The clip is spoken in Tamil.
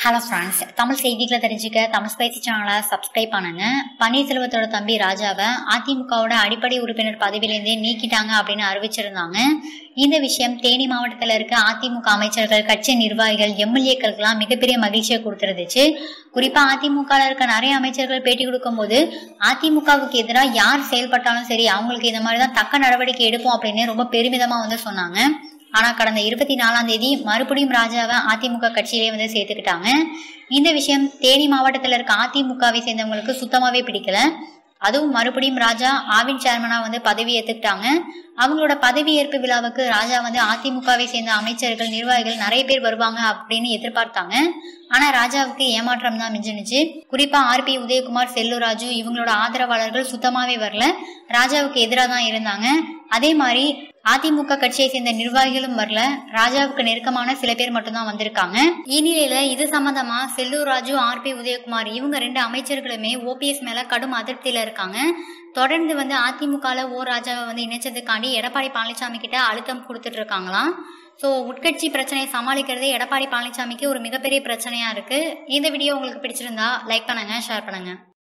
ஹலோ ஃப்ரெண்ட்ஸ் தமிழ் செய்திகளை தெரிஞ்சுக்க தமிழ் ஸ்பைசி சேனலை சப்ஸ்கிரைப் பண்ணுங்க பன்னீர்செல்வத்தோட தம்பி ராஜாவை அதிமுகவோட அடிப்படை உறுப்பினர் பதவியிலேருந்தே நீக்கிட்டாங்க அப்படின்னு அறிவிச்சிருந்தாங்க இந்த விஷயம் தேனி மாவட்டத்தில் இருக்க அதிமுக அமைச்சர்கள் கட்சி நிர்வாகிகள் எம்எல்ஏக்களுக்கெல்லாம் மிகப்பெரிய மகிழ்ச்சியை கொடுத்துருந்துச்சு குறிப்பாக அதிமுகவில் இருக்க நிறைய அமைச்சர்கள் பேட்டி கொடுக்கும்போது அதிமுகவுக்கு எதிராக யார் செயல்பட்டாலும் சரி அவங்களுக்கு இந்த மாதிரி தான் தக்க நடவடிக்கை எடுப்போம் அப்படின்னு ரொம்ப பெருமிதமாக வந்து சொன்னாங்க ஆனா கடந்த இருபத்தி நாலாம் தேதி மறுபடியும் ராஜாவை அதிமுக கட்சியிலே வந்து சேர்த்துக்கிட்டாங்க இந்த விஷயம் தேனி மாவட்டத்தில் இருக்க அதிமுகவை சேர்ந்தவங்களுக்கு சுத்தமாவே பிடிக்கல அதுவும் மறுபடியும் ராஜா ஆவின் சேர்மனா வந்து பதவி ஏத்துக்கிட்டாங்க அவங்களோட பதவி ஏற்பு விழாவுக்கு ராஜா வந்து அதிமுகவை சேர்ந்த அமைச்சர்கள் நிர்வாகிகள் நிறைய பேர் வருவாங்க அப்படின்னு எதிர்பார்த்தாங்க ஆனா ராஜாவுக்கு ஏமாற்றம் தான் மிஞ்சினுச்சு குறிப்பா ஆர் பி உதயகுமார் செல்லூராஜு இவங்களோட ஆதரவாளர்கள் சுத்தமாவே வரல ராஜாவுக்கு எதிராக தான் இருந்தாங்க அதே மாதிரி அதிமுக கட்சியை சேர்ந்த நிர்வாகிகளும் வரல ராஜாவுக்கு நெருக்கமான சில பேர் மட்டும்தான் வந்திருக்காங்க இந்நிலையில இது சம்பந்தமா செல்லூர் ராஜு ஆர் பி உதயகுமார் இவங்க ரெண்டு அமைச்சர்களுமே ஓபிஎஸ் மேல கடும் அதிருப்தியில இருக்காங்க தொடர்ந்து வந்து அதிமுகல ஓ ராஜாவை வந்து இணைச்சதுக்காண்டி எடப்பாடி பழனிசாமி கிட்ட அழுத்தம் கொடுத்துட்டு இருக்காங்களாம் ஸோ உட்கட்சி பிரச்சனையை சமாளிக்கிறதே எடப்பாடி பழனிசாமிக்கு ஒரு மிகப்பெரிய பிரச்சனையா இருக்கு இந்த வீடியோ உங்களுக்கு பிடிச்சிருந்தா லைக் பண்ணுங்க ஷேர் பண்ணுங்க